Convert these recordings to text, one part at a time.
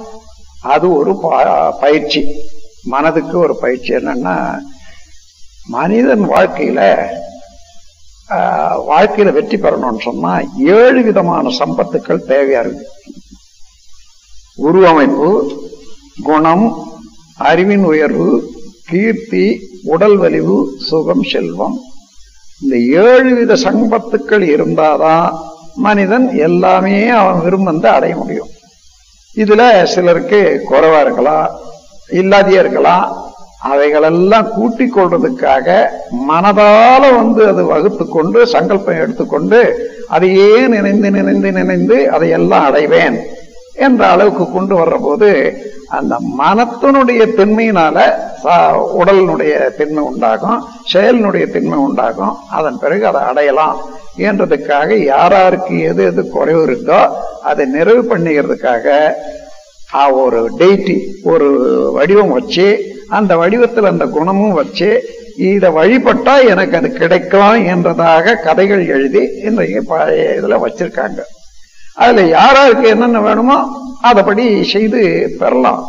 அது ஒரு ப- பயிற்சி மனதுக்கு ஒரு பயிற்சி என்னன்னா மனிதன் வாழ்க்கையில ஆஹ், வாழ்க்கையில வெற்றி பெறணும்னு சொன்னா ஏழு விதமான சம்பத்துக்கள் தேவையா இருக்கு உருவமைப்பு குணம் அறிவின் உயர்வு கீர்த்தி உடல் வலிவு சுகம் செல்வம் இந்த ஏழு வித சம்பத்துக்கள் இருந்தாதான் மனிதன் எல்லாமே அவன் விரும்பந்து அடைய முடியும் இதுல சிலருக்கு குறைவா இருக்கலாம் இல்லாதியே இருக்கலாம் அவைகளெல்லாம் கூட்டிக் கொள்றதுக்காக மனதால வந்து அது வகுத்து கொண்டு சங்கல்பம் எடுத்துக்கொண்டு அதையே நினைந்து நினைந்து நினைந்து அதையெல்லாம் அடைவேன் என்ற அளவுக்கு கொண்டு வர்ற போது அந்த மனத்தினுடைய திண்மையினால ச- உடலினுடைய திண்மை உண்டாகும் செயலினுடைய திண்மை உண்டாகும் அதன் பிறகு அதை அடையலாம் என்றதுக்காக யாராருக்கு எது எது குறைவு இருக்கோ அதை நிறைவு பண்ணிக்கிறதுக்காக ஆ, ஒரு டெய்டி ஒரு வடிவம் வச்சு அந்த வடிவத்தில் அந்த குணமும் வச்சு இதை வழிபட்டா எனக்கு அது கிடைக்கும் என்றதாக கதைகள் எழுதி இன்றைக்கு பழைய இதுல வச்சிருக்காங்க அதுல யாராருக்கு என்னென்ன வேணுமோ அதைப்படி செய்து பெறலாம்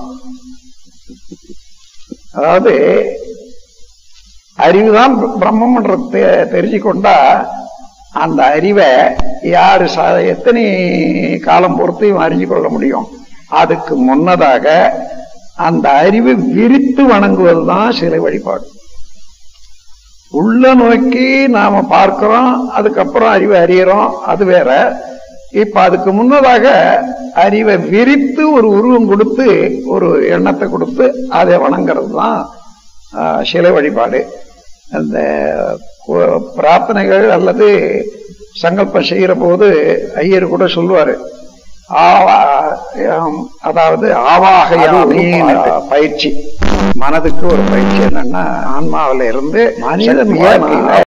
அதாவது அறிவுதான் பிரம்மம்ன்றது தெ- தெரிஞ்சு கொண்டா அந்த அறிவை யாரு ச- எத்தனை காலம் பொறுத்து இவன் அறிஞ்சு கொள்ள முடியும் அதுக்கு முன்னதாக அந்த அறிவு விரித்து வணங்குவதுதான் சிலை வழிபாடு உள்ள நோக்கி நாம பார்க்கிறோம் அதுக்கப்புறம் அறிவை அறியறோம் அது வேற இப்ப அதுக்கு முன்னதாக அறிவை விரித்து ஒரு உருவம் கொடுத்து ஒரு எண்ணத்தை கொடுத்து அதை வணங்குறது தான் ஆஹ், சிலை வழிபாடு அந்த கு- பிரார்த்தனைகள் அல்லது சங்கல்பம் செய்யற போது ஐயர் கூட சொல்லுவாரு ஆவா- ஆம், அதாவது ஆவாகையாமி பயிற்சி மனதுக்கு ஒரு பயிற்சி என்னன்னா ஆன்மாவில இருந்து மனிதன் வாழ்க்கையில